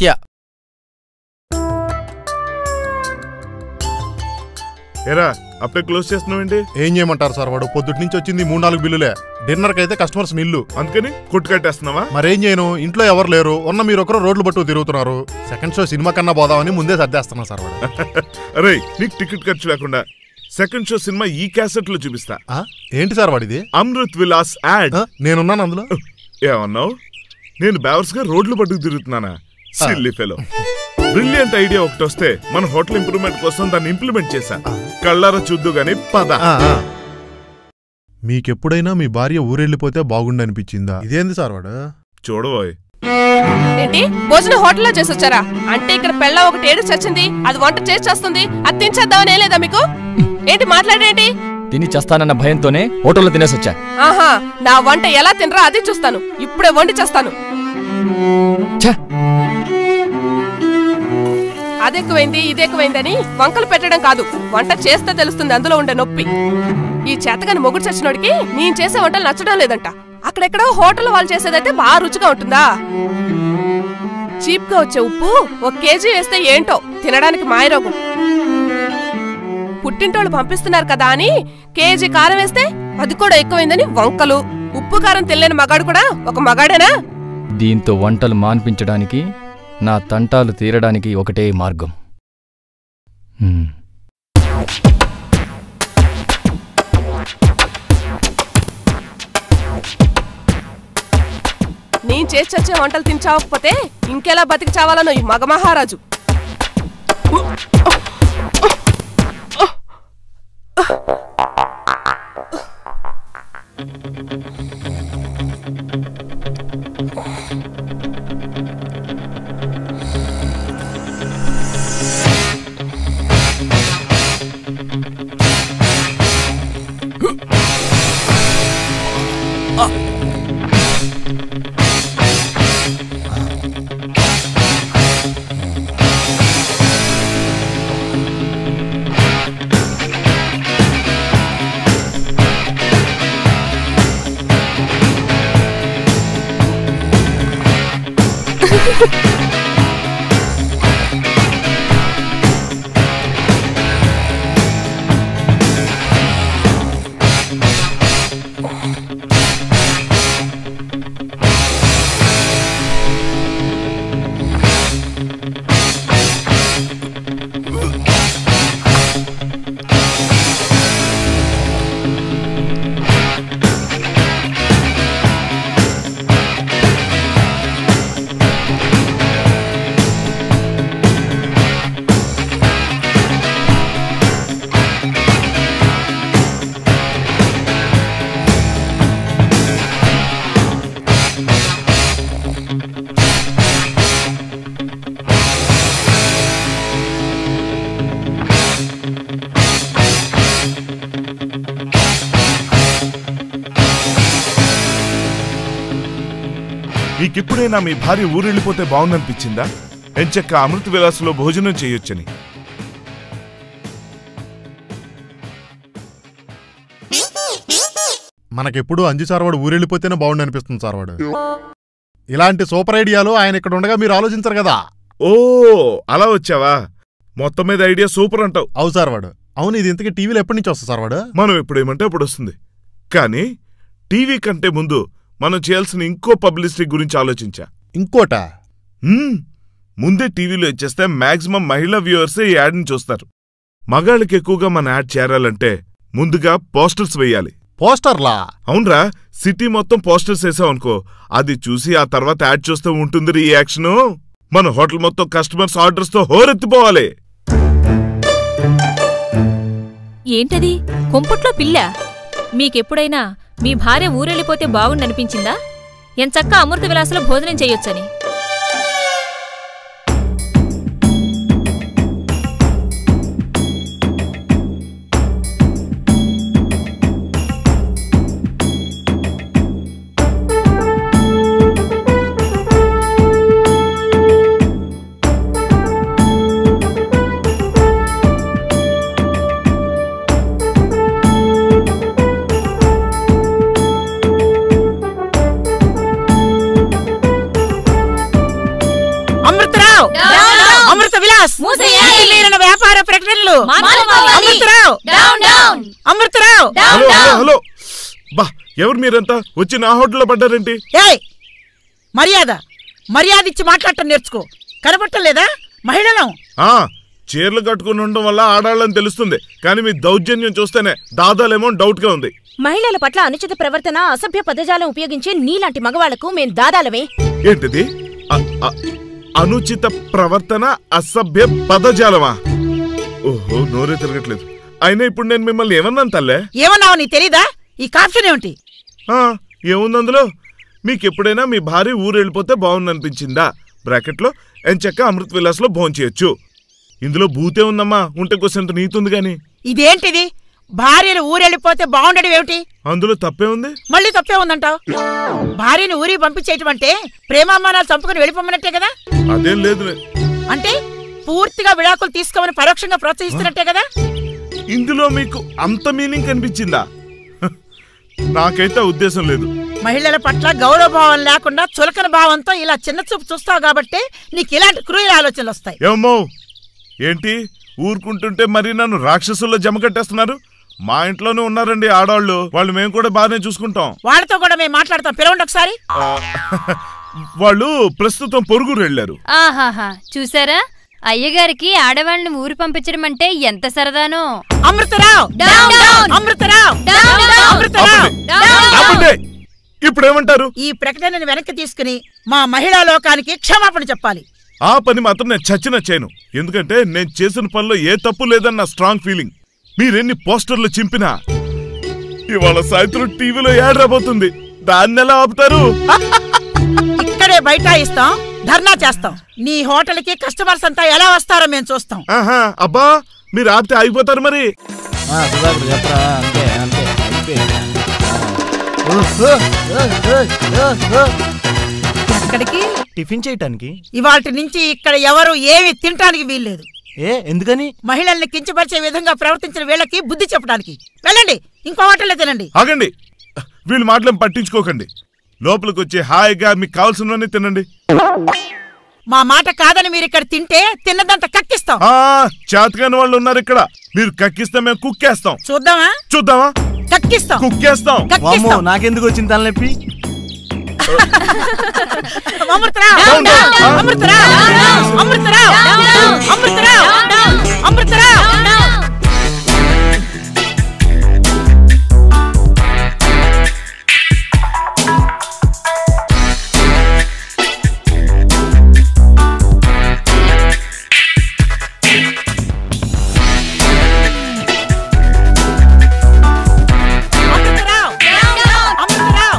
సత్య ఎరా అప్పుడే క్లోజ్ చేస్తున్నావేంటి ఏం చేయమంటారు సార్ వాడు పొద్దుటి నుంచి వచ్చింది మూడు నాలుగు బిల్లులే డిన్నర్ అయితే కస్టమర్స్ నిల్లు అందుకని కొట్టు కట్టేస్తున్నావా మరేం చేయను ఇంట్లో ఎవరు లేరు ఉన్న మీరు ఒకరు రోడ్లు పట్టు తిరుగుతున్నారు సెకండ్ షో సినిమా కన్నా పోదామని ముందే సర్దేస్తున్నా సార్ వాడు అరే నీకు టికెట్ ఖర్చు లేకుండా సెకండ్ షో సినిమా ఈ క్యాసెట్ లో చూపిస్తా ఆ? ఏంటి సార్ వాడిది అమృత్ విలాస్ యాడ్ ఆ? నేనున్నాను అందులో ఏమన్నావు నేను బ్యావర్స్ గా రోడ్లు పట్టుకు తిరుగుతున్నానా సిల్లీ ఫెలో బ్రిలియంట్ ఐడియా ఒకటి వస్తే మన హోటల్ ఇంప్రూవ్మెంట్ కోసం దాన్ని ఇంప్లిమెంట్ చేశా కళ్ళారా చూద్దు గాని పద ఆ, ఆ. మీకెప్పుడైనా మీ భార్య ఊరెళ్ళిపోతే బాగుండు అనిపించిందా ఇదేంది సార్ వాడు చూడబోయ్ ఏంటి భోజనం హోటల్లో చేసి వచ్చారా అంటే ఇక్కడ పెళ్ళ ఒకటి ఏడు చచ్చింది అది వంట చేసి చేస్తుంది అది తినేద్దామని లేదా మీకు ఏంటి మాట్లాడేంటి తిని చేస్తానన్న భయంతోనే హోటల్లో తినేసొచ్చా ఆహా నా వంట ఎలా తినరా అది చూస్తాను ఇప్పుడే వండి చేస్తాను ఛ! అదెక్కువైంది ఇదెక్కువైందని వంకలు పెట్టడం కాదు వంట చేస్తే తెలుస్తుంది అందులో ఉండే నొప్పి ఈ చేతగాని మొగుడు చచ్చినోడికి నేను చేసే వంటలు నచ్చడం లేదంట అక్కడెక్కడో హోటల్ వాళ్ళు చేసేదైతే బాగా రుచిగా ఉంటుందా చీప్ గా వచ్చే ఉప్పు ఒక కేజీ వేస్తే ఏంటో తినడానికి మాయరోగం పుట్టింటోళ్ళు పంపిస్తున్నారు కదా అని కేజీ కారం వేస్తే అది కూడా ఎక్కువైందని వంకలు ఉప్పు కారం తెలియని మగాడు కూడా ఒక మగాడేనా దీంతో వంటలు మాన్పించడానికి నా తంటాలు తీరడానికి ఒకటే మార్గం హ్మ్. నేను చేసి చచ్చే వంటలు తిని చావకపోతే ఇంకెలా బతికి చావాలనో ఈ మగ మహారాజు నీకిప్పుడైనా మీ భార్య ఊరెళ్ళిపోతే బాగుందనిపించిందా ఎంచక్క అమృత విలాసులో భోజనం చేయొచ్చని మనకెప్పుడు అంజి సార్ వాడు ఊరెళ్ళిపోతేనే బాగుండు అనిపిస్తుంది సార్ వాడు ఇలాంటి సూపర్ ఐడియాలు ఆయన ఇక్కడ ఉండగా మీరు ఆలోచించరు కదా ఓ అలా వచ్చావా మొత్తం మీద ఐడియా సూపర్ అంటావు అవు సార్ వాడు అవును ఇది ఇంతకీ టీవీలో ఎప్పటి నుంచి వస్తుంది సార్ వాడు మనం ఎప్పుడేమంటే అప్పుడు వస్తుంది కానీ టీవీ కంటే ముందు మనం చేయాల్సిన ఇంకో పబ్లిసిటీ గురించి ఆలోచించా ఇంకోట మ్మ్. ముందే టీవీలో ఇచ్చేస్తే మాక్సిమం మహిళా వ్యూవర్స్ ఈ యాడ్ని చూస్తారు మగాళ్ళకి ఎక్కువగా మన యాడ్ చేరాలంటే ముందుగా పోస్టర్స్ వేయాలి పోస్టర్లా అవునరా సిటీ మొత్తం పోస్టర్స్ వేసావనుకో అది చూసి ఆ తర్వాత యాడ్ చూస్తూ ఉంటుంది రియాక్షను మన హోటల్ మొత్తం కస్టమర్స్ ఆర్డర్స్ తో హోరెత్తిపోవాలి ఏంటది కుంపట్లో పిల్ల మీకెప్పుడైనా మీ భార్య ఊరెళ్ళిపోతే బాగుండనిపించిందా ఎంచక్క అమృత విలాసలో భోజనం చేయొచ్చని అమృతరావు అమృత విలాస్ మితిమీరిన వ్యాపార ప్రకటనలు Amrutharao Amrutharao hello hello hello బా ఎవరు మీరంతా వచ్చి నా హోటల్లో పడ్డారేంటి ఏయ్ మర్యాద మర్యాద ఇచ్చి మాట్లాడటం నేర్చుకో కనపట్టలేదా మహిళలం ఆ చీరలు కట్టుకుని ఉండడం వల్ల ఆడాళ్ళని తెలుస్తుంది కానీ మీ దౌర్జన్యం చూస్తేనే దాదాలేమో డౌట్ గా ఉంది మహిళల పట్ల అనుచిత ప్రవర్తన అసభ్య పదజాలం ఉపయోగించే నీలాంటి మగవాళ్లకు మేం దాదాలమే ఏంటిది అ- అ- అనుచిత ప్రవర్తన అసభ్య పదజాలమా ఓహో నోరే తిరగట్లేదు అయినా ఇప్పుడు నేను మిమ్మల్ని ఏమన్నాను తల్లే ఏమన్నావు నీకు తెలీదా ఈ కాప్షన్ ఏమిటి ఆ, ఏముంది అందులో మీకు ఎప్పుడైనా మీ భార్య ఊరు వెళ్ళిపోతే బాగుందనిపించిందా బ్రాకెట్లో ఎంచక్క అమృత్ విలాస్లో భోంచేయొచ్చు ఇందులో భూతే ఉందమ్మా ఉంటే కొంచెంత నీతి ఉంది గాని ఇదేంటిది భార్యను ఊరెళ్ళిపోతే బాగుండడం ఏమిటి అందులో తప్పే ఉంది మళ్ళీ తప్పే ఉందంటావు భార్యను ఊరికి పంపించేయటం అంటే ప్రేమామ్మానాలు చంపుకుని వెళ్ళిపోమన్నట్టే కదా అదేం లేదు అంటే పూర్తిగా విడాకులు తీసుకోమని పరోక్షంగా ప్రోత్సహిస్తున్నట్టే కదా ఇందులో మీకు అంత మీనింగ్ కనిపించిందా హ, నాకైతే ఆ ఉద్దేశం లేదు మహిళల పట్ల గౌరవ భావం లేకుండా చులకన భావంతో ఇలా చిన్న చూపు చూస్తావు కాబట్టి నీకు ఇలాంటి క్రూయల ఆలోచనలు వస్తాయి ఏమో ఏంటి ఊరుకుంటుంటే మరి నన్ను రాక్షసుల్లో జమ కట్టేస్తున్నారు మా ఇంట్లోనే ఉన్నారండి ఆడవాళ్ళు వాళ్ళు మేము కూడా బాగానే చూసుకుంటాం వాళ్ళతో కూడా మేము మాట్లాడతాం పిలవండి ఒకసారి ఆ, వాళ్ళు ప్రస్తుతం పొరుగురు వెళ్ళారు ఆహాహా చూసారా అయ్యగారికి ఆడవాళ్ళని ఊరు పంపించడం అంటే ఎంత సరదానో Amrutharao down, down. Amrutharao down, down. Amrutharao ఆపండి. ఇప్పుడు ఏమంటారు ఈ ప్రకటనను వెనక్కి తీసుకుని మా మహిళా లోకానికి క్షమాపణ చెప్పాలి ఆ పని మాత్రం నేను చచ్చిన చేయను ఎందుకంటే నేను చేసిన పనిలో ఏ తప్పు లేదన్న నా స్ట్రాంగ్ ఫీలింగ్ మీరెన్ని పోస్టర్లు చింపినా ఇవాళ సాయంత్రం టీవీలో యాడ్ రాబోతుంది దాన్ని ఎలా ఆపుతారు ఇక్కడే బైఠాయిస్తాం ధర్నా చేస్తాం నీ హోటల్కి కస్టమర్స్ అంతా ఎలా వస్తారో మేము చూస్తాం ఆహా అబ్బా మీరు ఆపితే ఆగిపోతారు మరి ఎక్కడికి టిఫిన్ చేయటానికి ఇవాటి నుంచి ఇక్కడ ఎవరు ఏమి తినటానికి వీల్లేదు ఏ ఎందుకని మహిళల్ని కించపరిచే విధంగా ప్రవర్తించిన వీళ్ళకి బుద్ధి చెప్పడానికి వెళ్ళండి ఇంకో హోటల్లో తినండి ఆగండి వీళ్ళు మాటలేం పట్టించుకోకండి లోపలికి వచ్చి హాయిగా మీకు కావాల్సినవన్నీ తినండి మా మాట కాదని మీరు ఇక్కడ తింటే తిన్నదంతా కక్కిస్తాం ఆ చేతకాని వాళ్ళు ఉన్నారు ఇక్కడ మీరు కక్కిస్తే మేము కుక్కేస్తాం చూద్దామా చూద్దామా కక్కిస్తాం కుక్కేస్తాం వామ్మో కక్కిస్తాం నాకెందుకు వచ్చింది తలనొప్పి Amrutharao down, down, down. Amrutharao Amrutharao Amrutharao Amrutharao Amrutharao Amrutharao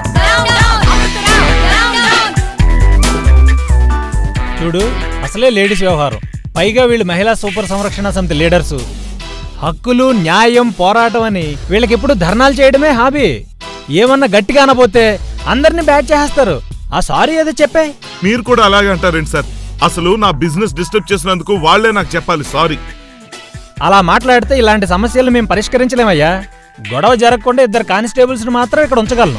చూడు అసలే లేడీస్ వ్యవహారం పైగా వీళ్ళు మహిళా సూపర్ సంరక్షణ సమితి లీడర్సు హక్కులు న్యాయం పోరాటం అని వీళ్ళకెప్పుడు ధర్నాలు చేయడమే హాబీ ఏమన్నా గట్టిగా అనబోతే అందరినీ బ్యాచ్ చేస్తారు ఆ సారీ ఏదో చెప్పే మీరు కూడా అలాగే అంటారేంటి సార్ అసలు నా బిజినెస్ డిస్టర్బ్ చేసినందుకు వాళ్ళే నాకు చెప్పాలి సారీ అలా మాట్లాడితే ఇలాంటి సమస్యలు మేము పరిష్కరించలేమయ్యా గొడవ జరగకుండా ఇద్దరు కానిస్టేబుల్స్ మాత్రం ఇక్కడ ఉంచగలను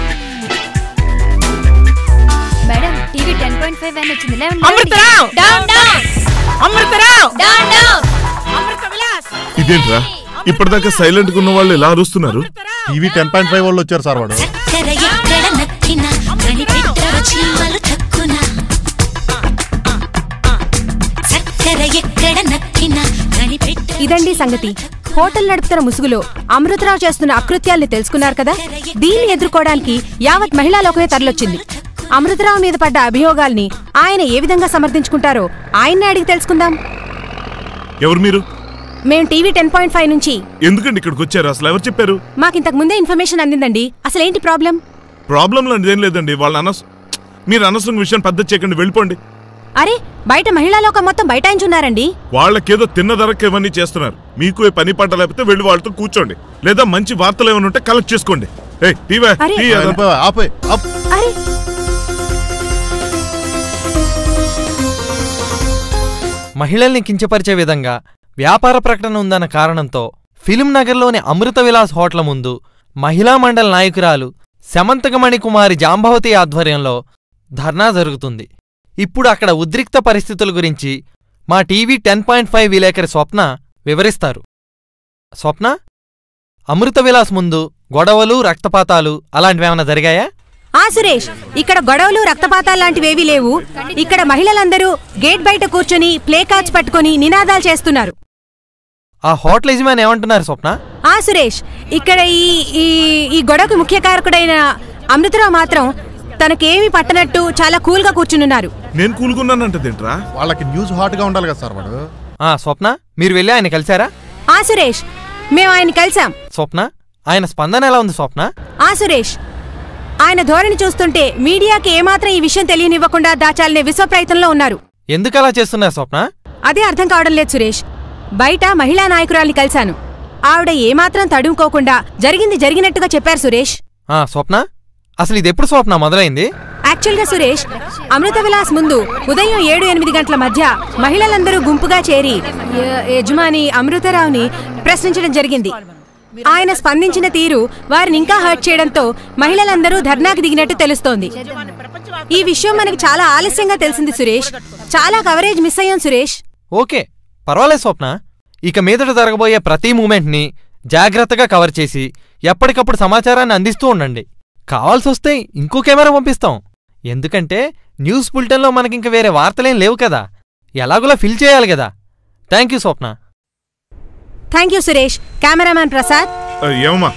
madam TV ten point five అని వచ్చింది లేవండి, అమృతరావు! లేవండి. Down down Amrutharao down down Amrutha Vilas ఇదేంట్రా ఇప్పటిదాకా సైలెంట్ గా ఉన్న వాళ్ళు ఎలా అరుస్తున్నారు టీవీ టెన్ పాయింట్ ఫైవ్ వాళ్ళు వచ్చారు సార్ వాడు చక్కెర ఎక్కడ నక్కినా కనిపెట్టరు చీమలు తక్కున చక్కెర ఎక్కడ నక్కినా కనిపెట్టరు ఇదండి సంగతి హోటల్ నడుపుతున్న ముసుగులో అమృతరావు చేస్తున్న అకృత్యాల్ని తెలుసుకున్నారు కదా దీన్ని ఎదుర్కోవడానికి యావత్ మహిళా లోకమే తరలొచ్చింది అమృతరావు మీద పడ్డ అభియోగాల్ని ఆయన ఏ విధంగా సమర్థించుకుంటారో ఆయన్నే అడిగి తెలుసుకుందాం ఎవరు మీరు మేం టీవీ టెన్ పాయింట్ ఫైవ్ నుంచి ఎందుకండి ఇక్కడికి వచ్చారు అసలు ఎవరు చెప్పారు మాకింతకు ముందే ఇన్ఫర్మేషన్ అందిందండి అసలేంటి ప్రాబ్లం ప్రాబ్లం లాంటిది ఏం లేదండి వాళ్ళ అనస్ మీరు అనవసరం విషయం పద్ధతి చేయకండి వెళ్ళిపోండి అరే బయట మహిళా లోకం మొత్తం బైఠాయించున్నారండి వాళ్ళకేదో తిన్న ధరకు ఇవన్నీ చేస్తున్నారు మీకు ఏ పని పట్ట లేకపోతే వెళ్ళి వాళ్ళతో కూర్చోండి లేదా మంచి వార్తలు ఏమైనా ఉంటే కలెక్ట్ చేసుకోండి ఏ టీవీ అరే. టీ అదంతా. ఆపే ఆప్ అరే మహిళల్ని కించపరిచే విధంగా వ్యాపార ప్రకటన ఉందన్న కారణంతో ఫిలిం నగర్లోని అమృత విలాస్ హోటల్ ముందు మహిళా మండలి నాయకురాలు శమంతకమణి కుమారి జాంబవతి ఆధ్వర్యంలో ధర్నా జరుగుతుంది ఇప్పుడు అక్కడ ఉద్రిక్త పరిస్థితుల గురించి మా టీవీ టెన్ పాయింట్ ఫైవ్ విలేకరి స్వప్న వివరిస్తారు స్వప్న అమృత విలాస్ ముందు గొడవలు రక్తపాతాలు అలాంటివేమైనా జరిగాయా ఆ సురేష్ ఇక్కడ గొడవలు రక్తపాతాలు లాంటివేవీ లేవు ఇక్కడ మహిళలందరూ గేట్ బయట కూర్చొని ప్లే కార్డ్స్ పట్టుకొని నినాదాలు చేస్తున్నారు ఆ హోటల్ యజమాని ఏమంటున్నారు స్వప్న ఆ సురేష్ ఇక్కడ ఈ ఈ ఈ గొడవకి ముఖ్య కారకుడైన అమృతరావు మాత్రం తనకేమీ పట్టనట్టు చాలా కూల్గా కూర్చునున్నారు నేను కూలుకున్నానంటదేంట్రా వాళ్ళకి న్యూస్ హాట్ గా ఉండాలి కదా సార్ వాడు ఆ స్వప్న మీరు వెళ్ళి ఆయన కలిశారా ఆ సురేష్ మేము ఆయన కలిసాం స్వప్న ఆయన స్పందన ఎలా ఉంది స్వప్న ఆ సురేష్ ఆయన ధోరణి చూస్తుంటే మీడియాకి ఏమాత్రం ఈ విషయం తెలియనివ్వకుండా దాచాలనే విశ్వ ప్రయత్నంలో ఉన్నారు ఎందుకలా చేస్తున్నారు స్వప్న అదే అర్థం కావడం లేదు సురేష్ బయట మహిళా నాయకురాల్ని కలిశాను ఆవిడ ఏమాత్రం తడుముకోకుండా జరిగింది జరిగినట్టుగా చెప్పారు సురేష్ ఆ స్వప్న అసలు ఇది ఎప్పుడు స్వప్న మొదలైంది యాక్చువల్గా సురేష్ అమృత విలాస్ ముందు ఉదయం ఏడు ఎనిమిది గంటల మధ్య మహిళలందరూ గుంపుగా చేరి య- యజమాని అమృతరావుని ప్రశ్నించడం జరిగింది ఆయన స్పందించిన తీరు వారిని ఇంకా హర్ట్ చేయడంతో మహిళలందరూ ధర్నాకి దిగినట్టు తెలుస్తోంది ఈ విషయం మనకి చాలా ఆలస్యంగా తెలిసింది సురేష్ చాలా కవరేజ్ మిస్ అయ్యాం సురేష్ ఓకే పర్వాలేదు స్వప్న ఇక మీదట జరగబోయే ప్రతి మూమెంట్ని జాగ్రత్తగా కవర్ చేసి ఎప్పటికప్పుడు సమాచారాన్ని అందిస్తూ ఉండండి కావాల్సొస్తే ఇంకో కెమెరా పంపిస్తాం ఎందుకంటే న్యూస్ బులెటిన్లో మనకింక వేరే వార్తలేం లేవు కదా ఎలాగోలా ఫిల్ చేయాలి కదా thank you Swapna thank you Suresh cameraman Prasad ఆ, ఏమమ్మా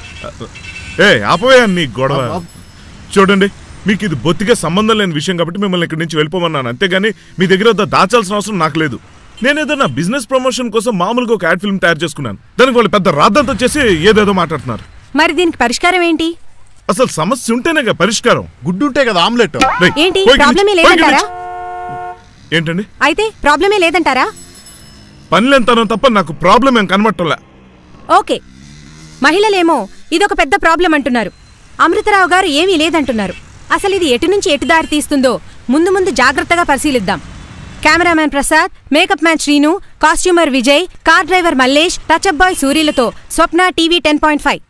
ఏ ఆపోయా నీ గొడవ చూడండి మీకు ఇది బొత్తిగా సంబంధం లేని విషయం కాబట్టి మిమ్మల్ని ఇక్కడి నుంచి వెళ్ళిపోమన్నాను అంతేగాని మీ దగ్గర దా- దాచాల్సిన అవసరం నాకు లేదు నేను ఏదో నా బిజినెస్ ప్రమోషన్ కోసం మామూలుగా ఒక యాడ్ ఫిల్మ్ తయారు చేసుకున్నాను దానికి వాళ్ళు పెద్ద రాద్దంతా చేసి ఏదేదో మాట్లాడుతున్నారు మరి దీనికి పరిష్కారం ఏంటి అసలు సమస్య ఉంటేనే పరిష్కారం గుడ్డు ఉంటే కదా ఆమ్లెట్ రేయ్, ఏంటి పోయి ప్రాబ్లమే కిందికి, పోయి లేదంటారా కిందికి. ఏంటండి అయితే ప్రాబ్లమే లేదంటారా పనిలేంతనం తప్ప నాకు ప్రాబ్లం ఏం కనబట్టలే ఓకే మహిళలేమో ఇదొక పెద్ద ప్రాబ్లం అంటున్నారు అమృతరావు గారు ఏమీ లేదంటున్నారు అసలు ఇది ఎటు నుంచి ఎటు దారి తీస్తుందో ముందు ముందు జాగ్రత్తగా పరిశీలిద్దాం cameraman Prasad makeup man Srinu costumer Vijay car driver Mallesh touch up boy సూర్యులతో Swapna TV ten point five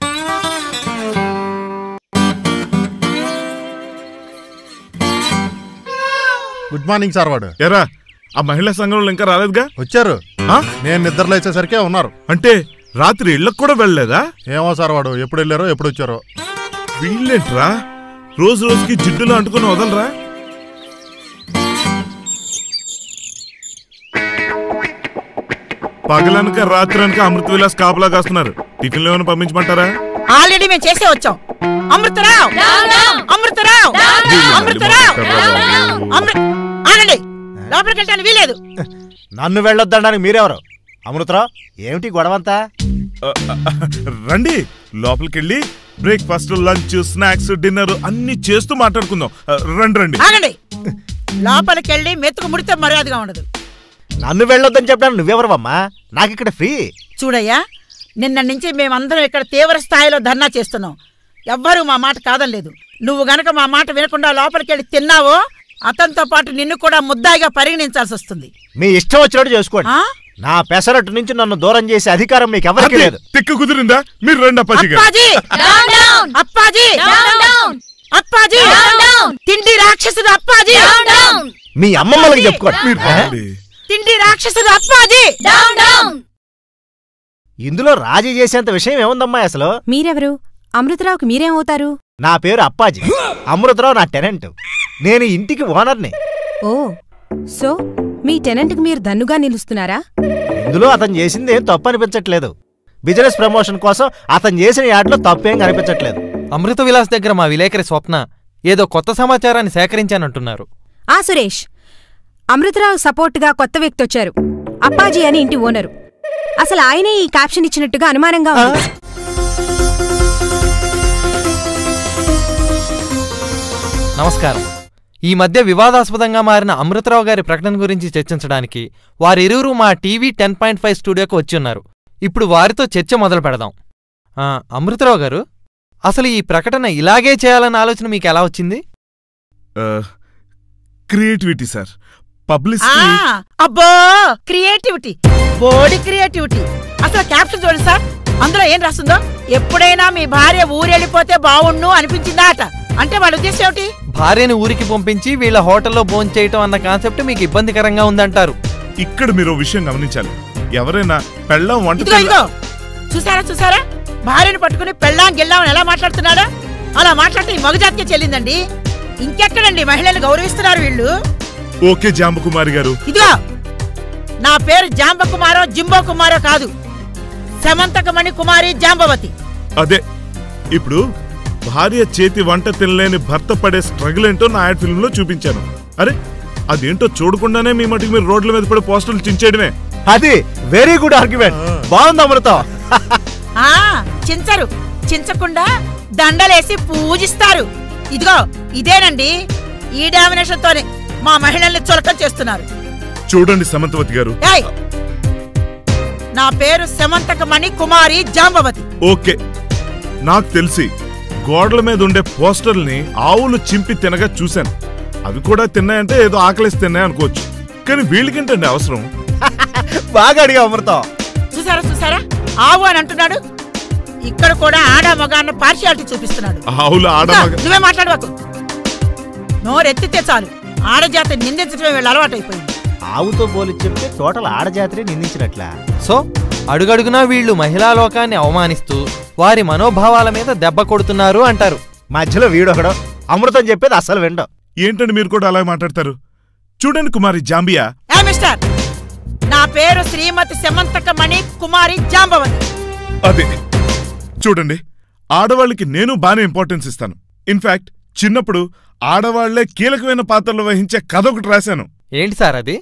good morning sir వాడు ఎరా ఆ మహిళా సంఘంలో ఇంకా రాలేదుగా వచ్చారు ఆ? నేను నిద్రలో వచ్చేసరికే ఉన్నారు అంటే రాత్రి ఇళ్ళకు కూడా వెళ్ళలేదా ఏమో సార్ వాడు ఎప్పుడు వెళ్ళారో ఎప్పుడు వచ్చారో వీళ్ళేంట్రా రోజు రోజుకి జిడ్డులో అంటుకుని వదలరా పగలనక రాత్రి అనక అమృత విలాస్ కాపలా కాస్తున్నారు టిఫిన్లు ఏమైనా పంపించమంటారా ఆల్రెడీ మేము చేసే వచ్చాం అమృతరావు అమృతరావు అమృతరావు అమృ ఆనండి లోపలికి వెళ్ళడానికి వీలేదు నన్ను వెళ్ళొద్దనడానికి మీరెవరు అమృతరావు ఏమిటి గొడవంతా ఆ, ఆ, ఆ, రండి లోపలికి వెళ్ళి బ్రేక్ఫాస్ట్ లంచ్ స్నాక్స్ డిన్నర్ అన్ని చేస్తూ మాట్లాడుకుందాం ఆ, రండి రండి ఆగండి లోపలికి వెళ్ళి మెతుకు ముడితే మర్యాదగా ఉండదు నన్ను వెళ్ళొద్దని చెప్పడానికి నువ్వెవరవమ్మా నాకు ఇక్కడ ఫ్రీ చూడయ్యా నిన్న నుంచి మేమందరం ఇక్కడ తీవ్ర స్థాయిలో ధర్నా చేస్తున్నాం ఎవ్వరూ మా మాట కాదనలేదు నువ్వు గనక మా మాట వినకుండా లోపలికి వెళ్ళి తిన్నావో అతనితో పాటు నిన్ను కూడా ముద్దాయిగా పరిగణించాల్సి వస్తుంది మీ ఇష్టం వచ్చినట్టు చేసుకోండి ఆ? నా పెసరట్టు నుంచి నన్ను దూరం చేసే అధికారం మీకు ఎవరికీ లేదు తిక్కు కుదిరిందా మీరు రండి అప్పాజీ గారు అప్పాజీ అప్పాజీ అప్పాజీ తిండి రాక్షసుడు అప్పాజీ మీ అమ్మమ్మలకి చెప్పుకోండి మీరు ఆ? రండి. తిండి రాక్షసుడు అప్పాజీ ఇందులో రాజీ చేసేంత విషయం ఏముందమ్మా అసలు మీరెవరు అమృతరావుకి మీరేమవుతారు నా పేరు అప్పాజీ అమృతరావు నా టెనెంట్ నేను ఇంటికి ఓనర్ని ఓ సో మీ టెనెంట్కి మీరు దన్నుగా నిలుస్తున్నారా ఇందులో అతను చేసింది ఏం తప్పు అనిపించట్లేదు బిజినెస్ ప్రమోషన్ కోసం అతను చేసిన యాడ్లో తప్పేం కనిపించట్లేదు అమృత విలాస్ దగ్గర మా విలేకరి స్వప్న ఏదో కొత్త సమాచారాన్ని సేకరించానంటున్నారు ఆ సురేష్ అమృతరావు సపోర్టుగా కొత్త వ్యక్తి వచ్చారు అప్పాజీ అని ఇంటి ఓనరు అసలు ఆయనే ఈ క్యాప్షన్ ఇచ్చినట్టుగా అనుమానంగా ఉంది నమస్కారం ఈ మధ్య వివాదాస్పదంగా మారిన అమృతరావు గారి ప్రకటన గురించి చర్చించడానికి వారిరువురు మా టీవీ టెన్ పాయింట్ ఫైవ్ స్టూడియోకి వచ్చి ఉన్నారు ఇప్పుడు వారితో చర్చ మొదలు పెడదాం ఆ, అమృతరావు గారు అసలు ఈ ప్రకటన ఇలాగే చేయాలన్న ఆలోచన మీకు ఎలా వచ్చింది ఆ, క్రియేటివిటీ సార్ ఆ, పబ్లిసిటీ అబ్బో క్రియేటివిటీ బోడి క్రియేటివిటీ అసలు క్యాప్షన్ చూడండి సార్ అందులో ఏం రాస్తుందో ఎప్పుడైనా మీ భార్య ఊరెళ్ళిపోతే బావుండు అనిపించిందా అట అంటే వాళ్ళ ఉద్దేశం ఏమిటి భార్యని ఊరికి పంపించి వీళ్ళ హోటల్లో భోంచేయటం అన్న కాన్సెప్ట్ మీకు ఇబ్బందికరంగా ఉందంటారు ఇక్కడ మీరు ఓ విషయం గమనించాలి ఎవరైనా పెళ్ళం వంట ఇదిగో ఇదిగో చూసారా చూసారా భార్యను పట్టుకుని పెళ్ళాం గిల్లాం ఎలా మాట్లాడుతున్నాడా అలా మాట్లాడితే ఈ మగజాతికే చెల్లిందండి ఇంకెక్కడండి మహిళలు గౌరవిస్తున్నారు వీళ్ళు ఓకే జాంబకుమారి గారు ఇదిగో నా పేరు జాంబ కుమారో జింబో కుమారో కాదు సమంతకమణి కుమారి జాంబవతి అదే ఇప్పుడు భార్య చేతి వంట తినలేని భర్త పడే స్ట్రగుల్ ఏంటో నా యాడ్ ఫిల్మ్ లో చూపించాను అరే అదేంటో చూడకుండానే మీ మటుకు మీరు రోడ్ల మీద పడి పోస్టర్లు చించేయడమే అది వెరీ గుడ్ ఆర్గ్యుమెంట్ బాగుంది అమృతం ఆ చించరు చించకుండా దండలేసి పూజిస్తారు ఇదిగో ఇదేనండి ఈ డామినేషన్ తోనే మా మహిళల్ని చులకం చేస్తున్నారు చూడండి సమంతవతి గారు ఏయ్ నా పేరు సమంతకమణి కుమారి జాంబవతి ఓకే నాకు తెలిసి గోడల మీద ఉండే పోస్టర్ల్ని ఆవులు చింపి తినగా చూశాను అవి కూడా తిన్నాయంటే ఏదో ఆకలిసి తిన్నాయి అనుకోవచ్చు కానీ వీళ్ళకేంటండి అవసరం బాగా అడిగా అమృతం చూసారా చూసారా ఆవు అని అంటున్నాడు ఇక్కడ కూడా ఆడ మగ అన్న పార్షియాలిటీ చూపిస్తున్నాడు ఆవులు ఆడ ఇదిగో, మగ- నువ్వే మాట్లాడవాకు నోరెత్తితే చాలు ఆడజాతి నిందించడమే వీళ్ళు అలవాటైపోయింది ఆవుతో పోలి చెప్తే టోటల్ ఆడజాతిని నిందించినట్లా సో అడుగడుగునా వీళ్ళు మహిళా లోకాన్ని అవమానిస్తూ వారి మనోభావాల మీద దెబ్బ కొడుతున్నారు అంటారు మధ్యలో వీడొకడు అమృతం చెప్పేది అస్సలు విండం ఏంటండి మీరు కూడా అలా మాట్లాడతారు చూడండి కుమారి జాంబియా ఏ మిస్టర్ నా పేరు శ్రీమతి సమంతకమణి కుమారి జాంబవతి అదే చూడండి ఆడవాళ్ళకి నేను బాగానే ఇంపార్టెన్స్ ఇస్తాను ఇన్ఫాక్ట్ చిన్నప్పుడు ఆడవాళ్లే కీలకమైన పాత్రలు వహించే కథ ఒకటి రాశాను ఏంటి సార్ అది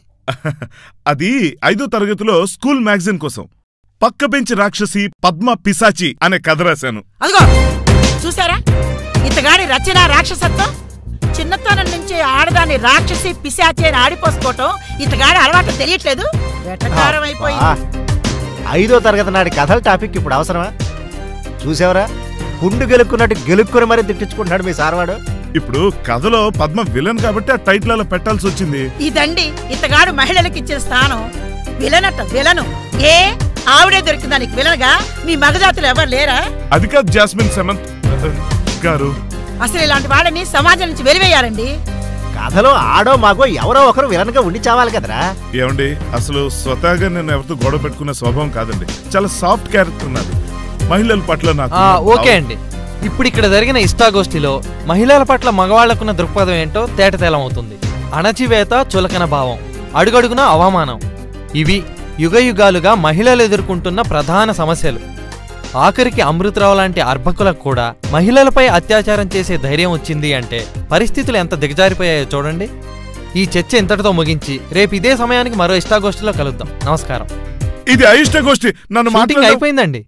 అది ఐదో తరగతిలో స్కూల్ మ్యాగజైన్ కోసం పక్క బెంచ్ రాక్షసి పద్మ పిశాచి అనే కథ రాశాను అదిగో చూసారా ఇతగాడి రచన రాక్షసత్వం చిన్నతనం నుంచి ఆడదాన్ని రాక్షసి పిశాచి అని ఆడిపోసుకోవటం ఇతగాడి అలవాటు తెలియట్లేదు వెటకారం అయిపోయింది ఆ, ఐదో తరగతి నాటి కథల టాపిక్ ఇప్పుడు అవసరమా చూసావరా గుండు గెలుక్కున్నట్టు గెలుక్కుని మరీ తిట్టించుకుంటున్నాడు మీ సార్వాడు ఇప్పుడు కథలో పద్మ విలన్ కాబట్టి ఆ టైటిల్ అలా పెట్టాల్సి వచ్చింది ఇదండి ఇతగాడు మహిళలకు ఇచ్చిన స్థానం విలనట విలను ఏ ఆవిడే దొరికిందా నీకు విలనగా మీ మగజాతులు ఎవరు లేరా అది కాదు జాస్మిన్ సెమంత్ గారు అసలు ఇలాంటి వాళ్ళని సమాజం నుంచి వెలివేయాలండి కథలో ఆడో మాగో ఎవరో ఒకరు విలన్గా ఉండి చావాలి కదరా ఏమండి అసలు స్వతహాగా నేను ఎవరితో గొడవ పెట్టుకునే స్వభావం కాదండి చాలా సాఫ్ట్ క్యారెక్టర్ నాది మహిళల పట్ల నాకు ఆ, ఓకే అండి ఇప్పుడు ఇక్కడ జరిగిన ఇష్టాగోష్ఠిలో మహిళల పట్ల మగవాళ్లకున్న దృక్పథం ఏంటో తేటతెలమవుతుంది అణచివేత చులకన భావం అడుగడుగున అవమానం ఇవి యుగయుగాలుగా మహిళలు ఎదుర్కొంటున్న ప్రధాన సమస్యలు ఆఖరికి అమృతరావు లాంటి అర్భకులకు కూడా మహిళలపై అత్యాచారం చేసే ధైర్యం వచ్చింది అంటే పరిస్థితులు ఎంత దిగజారిపోయాయో చూడండి ఈ చర్చ ఇంతటితో ముగించి రేపు ఇదే సమయానికి మరో ఇష్టాగోష్ఠిలో కలుద్దాం నమస్కారం ఇది అయిష్ట గోష్ఠి నన్ను షూటింగ్ మాట్లాడ అయిపోయిందండి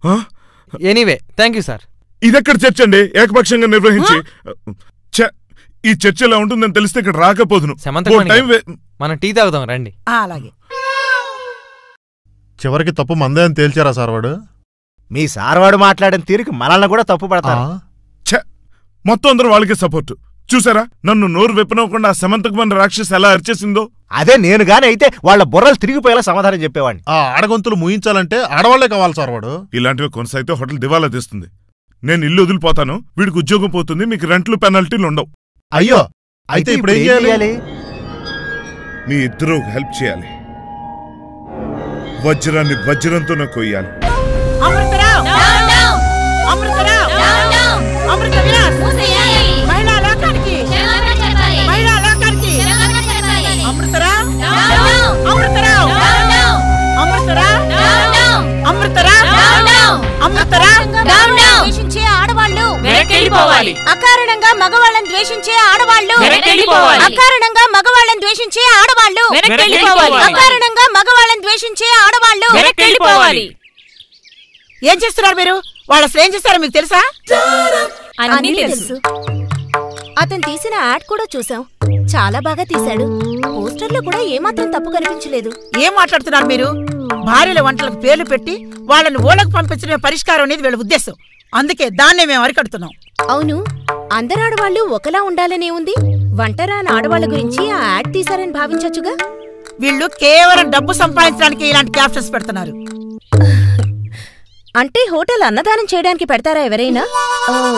ఎనీవే థ్యాంక్ యూ సార్ ఇదెక్కడ చర్చ అండి ఏకపక్షంగా నిర్వహించి ఛ, ఈ చర్చ ఎలా ఉంటుందని తెలిస్తే ఇక్కడ రాకపోదును సమంతకు ఓ టైం వే- మనం టీ తాగుదాం రండి ఆ, అలాగే చివరికి తప్పు మందే అని తేల్చారా సార్ వాడు మీ సార్వాడు మాట్లాడిన తీరుకి మనల్ని కూడా తప్పు పడతారు ఛ, మొత్తం అందరూ వాళ్ళకే సపోర్ట్ చూసారా నన్ను నోరు వెప్పనవ్వకుండా ఆ సమంతకమైన రాక్షసి ఎలా అరిచేసిందో అదే నేను గాని అయితే వాళ్ళ బుర్రలు తిరిగిపోయేలా సమాధానం చెప్పేవాడిని ఆ ఆడగొంతులు ముయించాలంటే ఆడవాళ్లే కావాలి సార్ వాడు ఇలాంటివి కొనసాగితే హోటల్ దివాలా తీస్తుంది నేను ఇల్లు వదిలిపోతాను వీడికి ఉద్యోగం పోతుంది మీకు రెంట్లు పెనాల్టీలు ఉండవు అయ్యో అయితే ఇప్పుడు ఏం చేయాలి మీ ఇద్దరూ హెల్ప్ చేయాలి వజ్రాన్ని వజ్రంతోనే కొయ్యాలి అమృతరావు అమృతరావు అమృత విలాస్ మహిళా లోకానికి మహిళా లోకానికి అమృతరావు అమృతరావు అమృతరావు అమృతరావు అమృతరావు ద్వేషించే ఆడవాళ్ళు వెనక్కెళ్ళిపోవాలి. అకారణంగా మగవాళ్ళని ద్వేషించే ఆడవాళ్ళు వెనక్కెళ్ళిపోవాలి. అకారణంగా మగవాళ్ళని ద్వేషించే ఆడవాళ్ళు వెనక్కెళ్ళిపోవాలి. అకారణంగా మగవాళ్ళని ద్వేషించే ఆడవాళ్ళు వెనక్కెళ్ళిపోవాలి. ఏం చేస్తున్నారు మీరు వాళ్ళు అసలు ఏం చేస్తారో మీకు తెలుసా అన్నీ తెలుసు అతను తీసిన యాడ్ కూడా చూసాం చాలా బాగా తీశాడు పోస్టర్లో కూడా ఏమాత్రం తప్పు కనిపించలేదు ఏం మాట్లాడుతున్నారు మీరు భార్యల వంటలకు పేర్లు పెట్టి వాళ్ళని ఓళ్ళకు పంపించడమే పరిష్కారం అనేది వీళ్ళ ఉద్దేశం అందుకే దాన్నే మేము అరికడుతున్నాం అవును అందరు ఆడవాళ్ళు ఒకలా ఉండాలనే ఉంది వంటరాని ఆడవాళ్ళ గురించి ఆ యాడ్ తీశారని భావించొచ్చుగా వీళ్ళు కేవలం డబ్బు సంపాదించడానికి ఇలాంటి క్యాప్షన్స్ పెడుతున్నారు అంటే హోటల్ అన్నదానం చేయడానికి పెడతారా ఎవరైనా ఓ,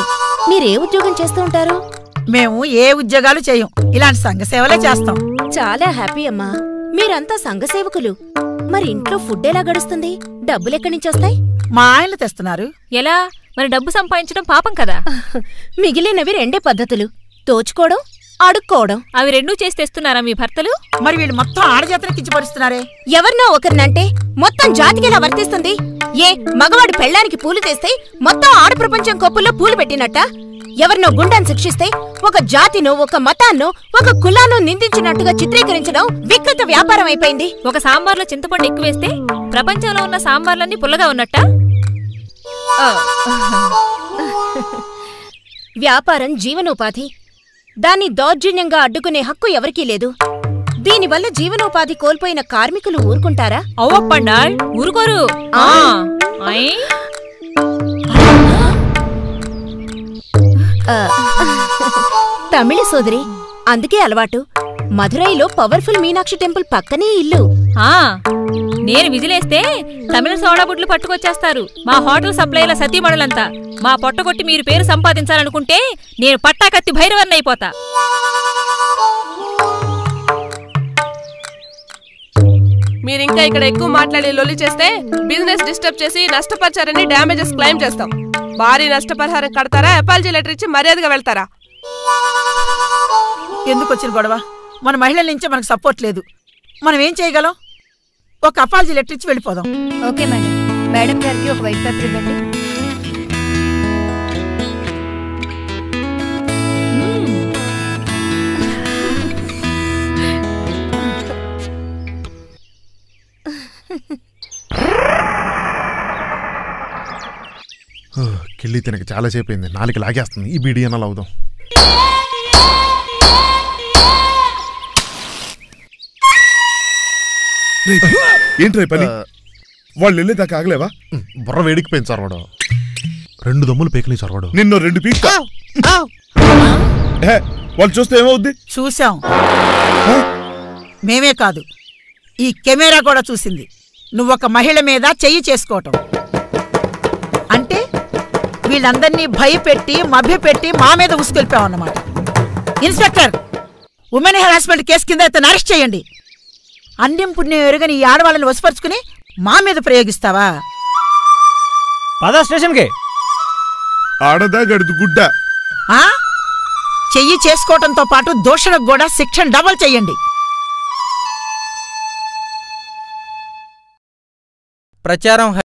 మీరే ఉద్యోగం చేస్తూ ఉంటారు మేము ఏ ఉద్యోగాలు చేయం ఇలాంటి సంఘ సేవలే చేస్తాం చాలా హ్యాపీ అమ్మా మీరంతా సంఘ సేవకులు మరి ఇంట్లో ఫుడ్ ఎలా గడుస్తుంది డబ్బులెక్కడి నుంచి వస్తాయి మా ఆయనలు తెస్తున్నారు ఎలా మరి డబ్బు సంపాదించడం పాపం కదా మిగిలినవి రెండే పద్ధతులు దోచుకోవడం అడుక్కోవడం అవి రెండూ చేసి తెస్తున్నారా మీ భర్తలు మరి వీళ్ళు మొత్తం ఆడజాతర కించపరుస్తున్నారే ఎవరినో ఒకరినంటే మొత్తం జాతికి ఎలా వర్తిస్తుంది ఏ మగవాడి పెళ్ళానికి పూలు తెస్తే మొత్తం ఆడ ప్రపంచం కొప్పుల్లో పూలు పెట్టినట్ట ఎవరినో గుండాన్ని శిక్షిస్తే ఒక జాతినో ఒక మతాన్నో ఒక కులాన్నో నిందించినట్టుగా చిత్రీకరించడం వికృత వ్యాపారం అయిపోయింది ఒక సాంబార్లో చింతపండు ఎక్కువేస్తే ప్రపంచంలో ఉన్న సాంబార్లన్నీ పుల్లగా ఉన్నట్ట వ్యాపారం జీవనోపాధి దాన్ని దౌర్జన్యంగా అడ్డుకునే హక్కు ఎవరికీ లేదు దీనివల్ల జీవనోపాధి కోల్పోయిన కార్మికులు ఊరుకుంటారా అవ్వప్పండాళ్ ఊరుకోరు ఆ. ఐ? ఆ, తమిళ సోదరి అందుకే అలవాటు మధురైలో పవర్ఫుల్ మీనాక్షి టెంపుల్ పక్కనే ఇల్లు ఆ నేను విజిలేస్తే తమిళ సోడా బుడ్లు పట్టుకొచ్చేస్తారు మా హోటల్ సప్లైల సతీమణులంతా మా పొట్టగొట్టి మీరు పేరు సంపాదించాలనుకుంటే నేను పట్టాకత్తి భైరవన్ అయిపోతా మీరు ఇంకా ఇక్కడ ఎక్కువ మాట్లాడి లొల్లి చేస్తే బిజినెస్ డిస్టర్బ్ చేసి నష్టపరిచారని డ్యామేజెస్ క్లెయిమ్ చేస్తాం భారీ నష్టపరిహారం కడతారా అపాలజీ లెటర్ ఇచ్చి మర్యాదగా వెళ్తారా ఎందుకు వచ్చిన గొడవ మన మహిళల నుంచే మనకు సపోర్ట్ లేదు మనం ఏం చేయగలం ఒక అపాలజీ లెటర్ ఇచ్చి వెళ్ళిపోదాం ఓకే మేడం మేడం గారికి ఒక వైట్ పేపర్ ఇవ్వండి హ, కిళ్ళి తినక చాలా సేపు అయింది నాలుగు లాగేస్తుంది ఈ బీడీ అన్న అవుదాం ఏంట్రా ఈ పని వాళ్ళు వెళ్ళేదాకా ఆగలేవా బుర్ర వేడికిపోయింది సార్ వాడు రెండు దమ్ములు పేకలి సార్ వాడు నిన్ను రెండు పీక్ వాళ్ళు చూస్తే ఏమవుద్ది చూశాం మేమే కాదు ఈ కెమెరా కూడా చూసింది నువ్వొక మహిళ మీద చెయ్యి చేసుకోవటం అంటే వీళ్ళందరినీ భయపెట్టి మభ్యపెట్టి మా మీద ఉసుకెళ్ళిపోయావన్నమాట ఇన్స్పెక్టర్ ఉమెన్ హెరాస్మెంట్ కేసు కింద ఇతను అరెస్ట్ చేయండి అన్యం పుణ్యం ఎరుగని ఈ ఆడవాళ్ళని వసపరుచుకుని మా మీద ప్రయోగిస్తావా పదా స్టేషన్కి ఆడదా గడుదు గుడ్డ ఆ చెయ్యి చేసుకోవటంతో పాటు దోషణకు కూడా శిక్షణ డబల్ చెయ్యండి ప్రచారం